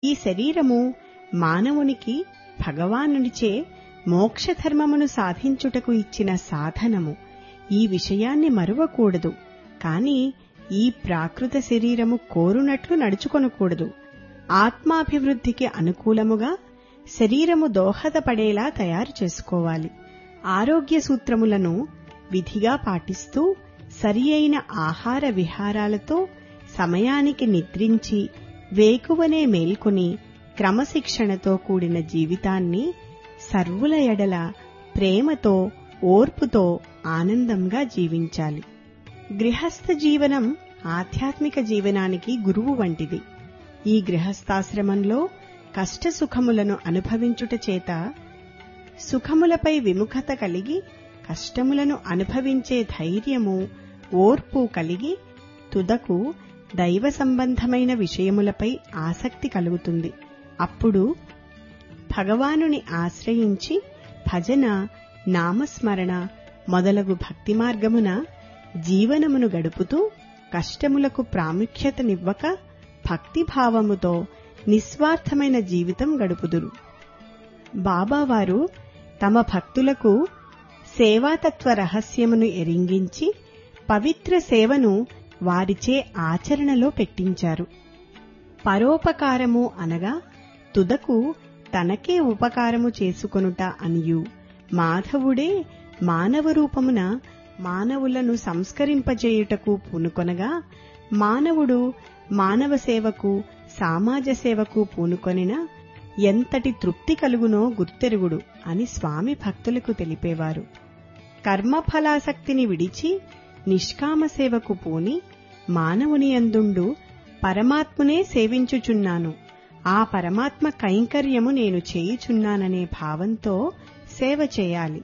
ఈ శరీరము మానవునికి భగవానునిచే మోక్షధర్మమును సాధించుటకు ఇచ్చిన సాధనము ఈ విషయాన్ని మరువకూడదు కాని ఈ ప్రాకృత శరీరము కోరునట్లు నడుచుకొనకూడదు ఆత్మాభివృద్ధికి అనుకూలముగా శరీరము దోహదపడేలా తయారు చేసుకోవాలి ఆరోగ్య సూత్రములను విధిగా పాటిస్తూ సరి అయిన ఆహార విహారాలతో సమయానికి నిద్రించి వేకువనే మేల్కొని క్రమశిక్షణతో కూడిన జీవితాన్ని సర్వుల ఎడల ప్రేమతో ఓర్పుతో ఆనందంగా జీవించాలి గృహస్థ జీవనం ఆధ్యాత్మిక జీవనానికి గురువు వంటిది ఈ గృహస్థాశ్రమంలో కష్టసుఖములను అనుభవించుట చేత సుఖములపై విముఖత కలిగి కష్టములను అనుభవించే ధైర్యము ఓర్పు కలిగి తుదకు దైవ సంబంధమైన విషయములపై ఆసక్తి కలుగుతుంది అప్పుడు భగవానుని ఆశ్రయించి భజన నామస్మరణ మొదలగు భక్తి మార్గమున జీవనమును గడుపుతూ కష్టములకు ప్రాముఖ్యతనివ్వక భక్తిభావముతో నిస్వార్థమైన జీవితం గడుపుదురు బాబావారు తమ భక్తులకు సేవాతత్వ రహస్యమును ఎరింగించి పవిత్ర సేవను వారిచే ఆచరణలో పెట్టించారు పరోపకారము అనగా తుదకు తనకే ఉపకారము చేసుకొనుట అనియు మాధవుడే మానవ రూపమున మానవులను సంస్కరింపజేయుటకు పూనుకొనగా మానవుడు మానవ సేవకు సామాజ సేవకు పూనుకొనిన ఎంతటి తృప్తి కలుగునో గుర్తెరుగుడు అని స్వామి భక్తులకు తెలిపేవారు కర్మఫలాసక్తిని విడిచి నిష్కామ సేవకు పూని మానవుని అందుండు పరమాత్మునే సేవించుచున్నాను ఆ పరమాత్మ కైంకర్యము నేను చేయుచున్నాననే భావంతో సేవ చేయాలి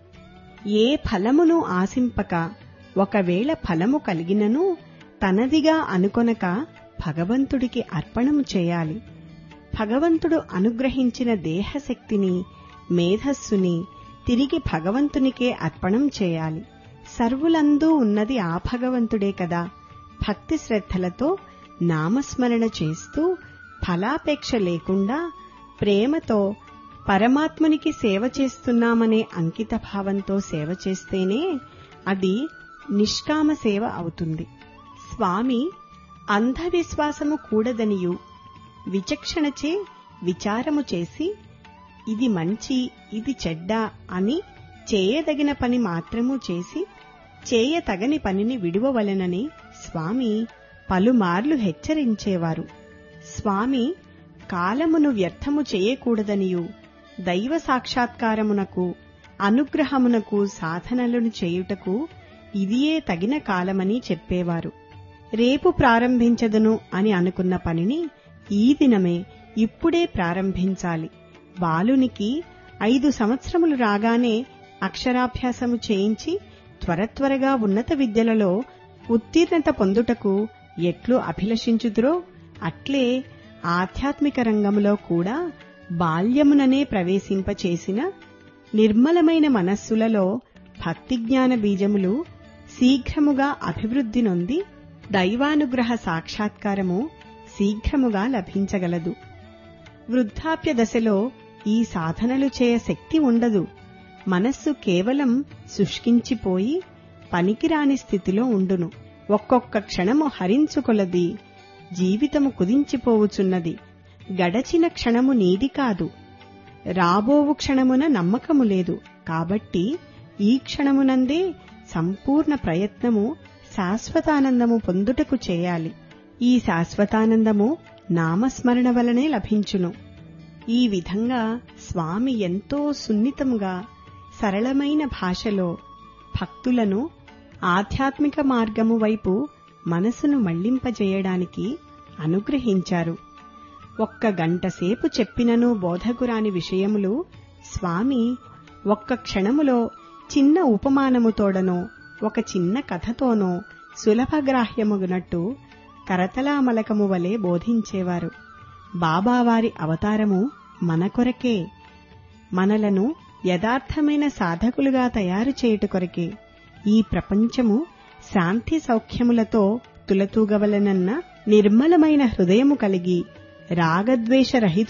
ఏ ఫలమును ఆశింపక ఒకవేళ ఫలము కలిగినను తనదిగా అనుకొనక భగవంతుడికి అర్పణము చేయాలి భగవంతుడు అనుగ్రహించిన దేహశక్తిని మేధస్సుని తిరిగి భగవంతునికే అర్పణం చేయాలి సర్వులందూ ఉన్నది ఆ భగవంతుడే కదా భక్తి శ్రద్ధలతో నామస్మరణ చేస్తూ ఫలాపేక్ష లేకుండా ప్రేమతో పరమాత్మునికి సేవ చేస్తున్నామనే అంకిత భావంతో సేవ చేస్తేనే అది నిష్కామ సేవ అవుతుంది స్వామి అంధవిశ్వాసము కూడదనియు విచక్షణచే విచారము చేసి ఇది మంచి ఇది చెడ్డ అని చేయదగిన పని మాత్రము చేసి చేయతగని పనిని విడువవలెనని స్వామి పలుమార్లు హెచ్చరించేవారు స్వామి కాలమును వ్యర్థము చేయకూడదనియు దైవ సాక్షాత్కారమునకు అనుగ్రహమునకు సాధనలను చేయుటకు ఇదియే తగిన కాలమని చెప్పేవారు రేపు ప్రారంభించదును అని అనుకున్న పనిని ఈ దినమే ఇప్పుడే ప్రారంభించాలి బాలునికి ఐదు సంవత్సరములు రాగానే అక్షరాభ్యాసము చేయించి త్వర త్వరగా ఉన్నత విద్యలలో ఉత్తీర్ణత పొందుటకు ఎట్లు అభిలషించుదురో అట్లే ఆధ్యాత్మిక రంగములో కూడా బాల్యముననే ప్రవేశింపచేసిన నిర్మలమైన మనస్సులలో భక్తిజ్ఞాన బీజములు శీఘ్రముగా అభివృద్ధి నొంది దైవానుగ్రహ సాక్షాత్కారము శీఘ్రముగా లభించగలదు వృద్ధాప్య దశలో ఈ సాధనలు చేయ శక్తి ఉండదు మనస్సు కేవలం శుష్కించిపోయి పనికిరాని స్థితిలో ఉండును ఒక్కొక్క క్షణము హరించుకొలది జీవితము కుదించిపోవుచున్నది గడచిన క్షణము నీది కాదు రాబోవు క్షణమున నమ్మకము లేదు కాబట్టి ఈ క్షణమునందే సంపూర్ణ ప్రయత్నము శాశ్వతానందము పొందుటకు చేయాలి ఈ శాశ్వతానందము నామస్మరణ వలనే లభించును ఈ విధంగా స్వామి ఎంతో సున్నితముగా సరళమైన భాషలో భక్తులను ఆధ్యాత్మిక మార్గము వైపు మనసును మళ్లింపజేయడానికి అనుగ్రహించారు ఒక్క గంటసేపు చెప్పినను బోధకురాని విషయములు స్వామి ఒక్క క్షణములో చిన్న ఉపమానముతోడనో ఒక చిన్న కథతోనో సులభగ్రాహ్యముగునట్టు కరతలామలకము వలె బోధించేవారు బాబావారి అవతారము మన కొరకే మనలను యథార్థమైన సాధకులుగా తయారు చేయుట కొరకే ఈ ప్రపంచము శాంతి సౌఖ్యములతో తులతూగవలనన్న నిర్మలమైన హృదయము కలిగి రాగద్వేష రహితు